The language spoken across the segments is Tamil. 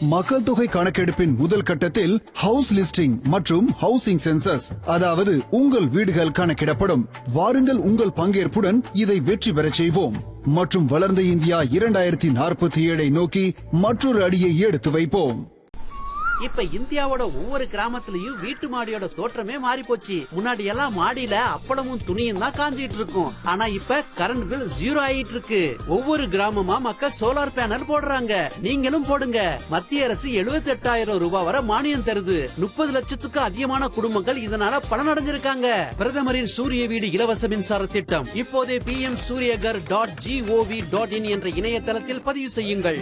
மக்கள் தொகை கணக்கெடுப்பின் முதல் கட்டத்தில் ஹவுஸ் லிஸ்டிங் மற்றும் ஹவுசிங் சென்சஸ் அதாவது உங்கள் வீடுகள் கணக்கிடப்படும் வாருங்கள் உங்கள் பங்கேற்புடன் இதை வெற்றி பெறச் செய்வோம் மற்றும் வளர்ந்த இந்தியா இரண்டாயிரத்தி நாற்பத்தி ஏழை நோக்கி மற்றொரு அடியை எடுத்து வைப்போம் இப்ப இந்தியாவோட ஒவ்வொரு கிராமத்துலயும் வீட்டு மாடியோட தோற்றமே மாறி போச்சு முன்னாடி எல்லாம் மாடியில அப்பளமும் துணியும் தான் காஞ்சிட்டு இருக்கும் ஆனா இப்ப கரண்ட் பில் ஜீரோ ஆயிட்டு இருக்கு ஒவ்வொரு கிராமமா மக்கள் சோலார் பேனல் போடுறாங்க நீங்களும் போடுங்க மத்திய அரசு 78000 ரூபாய் வரை மானியம் தருது முப்பது லட்சத்துக்கு அதிகமான குடும்பங்கள் இதனால பலனடைஞ்சிருக்காங்க பிரதமரின் சூரிய வீடு இலவச மின்சார திட்டம் இப்போதே P M Suryaghar dot GOV dot in என்ற இணையதளத்தில் பதிவு செய்யுங்கள்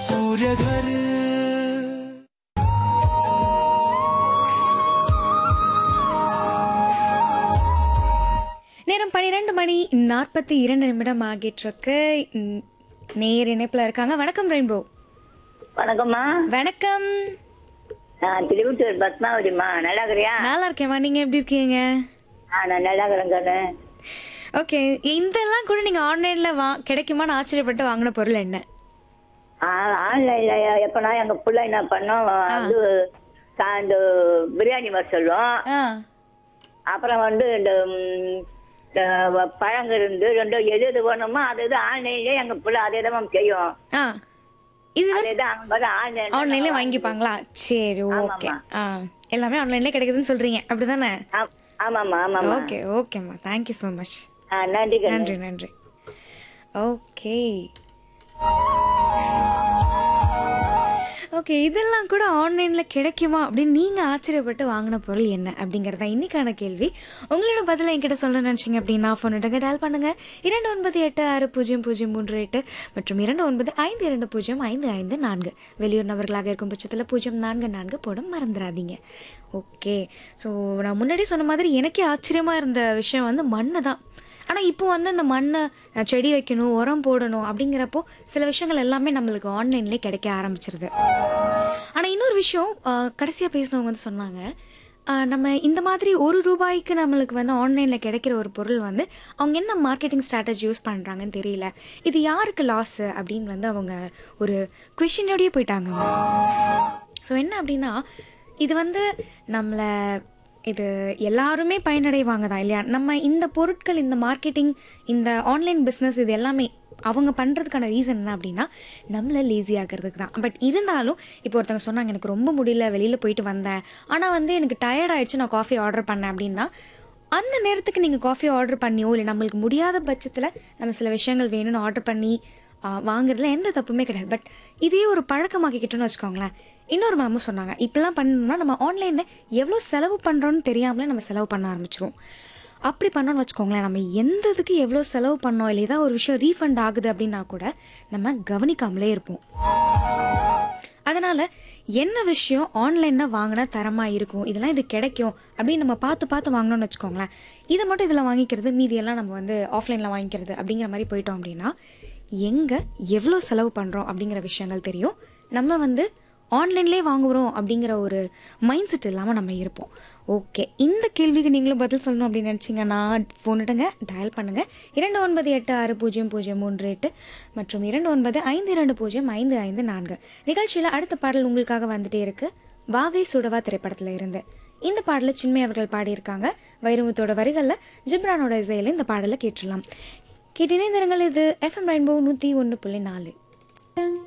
நேரம் பன்னிரெண்டு மணி நாற்பத்தி இரண்டு நிமிடம் ஆகிட்டு நேர் இணைப்புல இருக்காங்க வணக்கம் ரெயின்போ வணக்கம்மா வணக்கம் நான் திருவத்தூர் பத்மாவதிம்மா நல்லா இருக்கிறியா நல்லா இருக்கேம்மா நீங்க எப்படி இருக்கீங்க ஆ நான் நல்லா இருக்கிறேங்க ஓகே இதெல்லாம் கூட நீங்க ஆன்லைன்ல வா கிடைக்குமான்னு ஆச்சரியப்பட்டு வாங்கின பொருள் என்ன ஆன்லைன்ல எப்பனா எங்க பிள்ளை என்ன பண்ணோம் வந்து சா- இந்த பிரியாணி வர சொல்லும் ஆ அப்புறம் வந்து இந்த ம், இந்த பழங்கள் இருந்து ரெண்டு எது எது வேணுமோ அது இது ஆன்லைன்லயே எங்க பிள்ளை அதே தான் செய்யும் ஆ இது அதே தான் ஆன்லைன் ஆன்லைன்ல வாங்கிப்பாங்களா சரி ஓகே ஆ எல்லாமே ஆன்லைன்ல கிடைக்குதுன்னு சொல்றீங்க அப்படிதானே ஆமாம்மா ஆமாம்மா ஓகே ஓகேம்மா தேங்க்யூ ஸோ மச் ஆ நன்றி கண்ணு. நன்றி நன்றி ஓகே ஓகே இதெல்லாம் கூட ஆன்லைனில் கிடைக்குமா அப்படின்னு நீங்கள் ஆச்சரியப்பட்டு வாங்கின பொருள் என்ன அப்படிங்கிறதா இன்னைக்கான கேள்வி உங்களோட பதிலை என்கிட்ட சொல்ல நினச்சிங்க அப்படின்னா ஃபோன் எடுங்க டயல் பண்ணுங்கள் இரண்டு ஒன்பது எட்டு ஆறு பூஜ்ஜியம் பூஜ்ஜியம் மூன்று எட்டு மற்றும் இரண்டு ஒன்பது ஐந்து இரண்டு பூஜ்ஜியம் ஐந்து ஐந்து நான்கு வெளியூர் நபர்களாக இருக்கும் பட்சத்தில் பூஜ்ஜியம் நான்கு நான்கு போட மறந்துடாதீங்க ஓகே ஸோ நான் முன்னாடி சொன்ன மாதிரி எனக்கே ஆச்சரியமாக இருந்த விஷயம் வந்து மண்ணு தான் ஆனால் இப்போ வந்து அந்த மண்ணை அஹ், செடி வைக்கணும் உரம் போடணும் அப்படிங்கிறப்போ சில விஷயங்கள் எல்லாமே நம்மளுக்கு ஆன்லைன்லேயே கிடைக்க ஆரம்பிச்சிருது ஆனால் இன்னொரு விஷயம் கடைசியாக பேசினவங்க வந்து சொன்னாங்க அஹ், நம்ம இந்த மாதிரி ஒரு ரூபாய்க்கு நம்மளுக்கு வந்து ஆன்லைனில் கிடைக்கிற ஒரு பொருள் வந்து அவங்க என்ன மார்க்கெட்டிங் ஸ்ட்ராட்டஜி யூஸ் பண்ணுறாங்கன்னு தெரியல இது யாருக்கு லாஸு அப்படின்னு வந்து அவங்க ஒரு கொஷினோடயே போயிட்டாங்க ஸோ என்ன அப்படின்னா இது வந்து நம்மளை இது எல்லாருமே பயனடைவாங்க தான் இல்லையா நம்ம இந்த பொருட்கள் இந்த மார்க்கெட்டிங் இந்த ஆன்லைன் பிஸ்னஸ் இது எல்லாமே அவங்க பண்ணுறதுக்கான ரீசன் என்ன அப்படின்னா நம்மளை லேசி ஆகிறதுக்கு தான் பட் இருந்தாலும் இப்போ ஒருத்தவங்க சொன்னாங்க எனக்கு ரொம்ப முடியல வெளியில் போயிட்டு வந்தேன் ஆனால் வந்து எனக்கு டயர்ட் ஆயிடுச்சு நான் காஃபி ஆர்டர் பண்ணேன் அப்படின்னா அந்த நேரத்துக்கு நீங்கள் காஃபி ஆர்டர் பண்ணியோ இல்லை நம்மளுக்கு முடியாத பட்சத்தில் நம்ம சில விஷயங்கள் வேணும்னு ஆர்டர் பண்ணி ஆ, வாங்குறதுல எந்த தப்புமே கிடையாது பட் இதே ஒரு பழக்கமாக்கிக்கிட்டோன்னு வச்சுக்கோங்களேன் இன்னொரு மேமும் சொன்னாங்க இப்படிலாம் பண்ணணும்னா நம்ம ஆன்லைனில் எவ்வளோ செலவு பண்ணுறோன்னு தெரியாமலே நம்ம செலவு பண்ண ஆரம்பிச்சிருவோம் அப்படி பண்ணோன்னு வச்சுக்கோங்களேன் நம்ம எந்த இதுக்கு எவ்வளோ செலவு பண்ணோம் இல்லை ஏதாவது ஒரு விஷயம் ரீஃபண்ட் ஆகுது அப்படின்னா கூட நம்ம கவனிக்காமலே இருப்போம் அதனால என்ன விஷயம் ஆன்லைனில் வாங்கினா தரமாக இருக்கும் இதெல்லாம் இது கிடைக்கும் அப்படின்னு நம்ம பார்த்து பார்த்து வாங்கினோம்னு வச்சுக்கோங்களேன் இதை மட்டும் இதில் வாங்கிக்கிறது மீதியெல்லாம் நம்ம வந்து ஆஃப்லைனில் வாங்கிக்கிறது அப்படிங்கிற மாதிரி போயிட்டோம் அப்படின்னா எங்கே எவ்வளோ செலவு பண்ணுறோம் அப்படிங்கிற விஷயங்கள் தெரியும் நம்ம வந்து ஆன்லைன்லேயே வாங்குகிறோம் அப்படிங்கிற ஒரு மைண்ட் செட் இல்லாமல் நம்ம இருப்போம் ஓகே இந்த கேள்விக்கு நீங்களும் பதில் சொல்லணும் அப்படின்னு நினச்சிங்கன்னா ஃபோன் எடுங்க டயல் பண்ணுங்கள் இரண்டு ஒன்பது எட்டு ஆறு பூஜ்ஜியம் பூஜ்ஜியம் மூன்று எட்டு மற்றும் இரண்டு ஒன்பது ஐந்து இரண்டு பூஜ்ஜியம் ஐந்து ஐந்து நான்கு நிகழ்ச்சியில் அடுத்த பாடல் உங்களுக்காக வந்துட்டே இருக்கு வாகை சுடவா திரைப்படத்தில் இருந்து இந்த பாடலை சின்மை அவர்கள் பாடியிருக்காங்க வைரமுத்தோட வரிகளில் ஜிப்ரானோட இசையில் இந்த பாடலை கேட்டுடலாம் கேட்டினே இது எஃப்எம் ரெயின்போ நூற்றி ஒன்று புள்ளி நாலு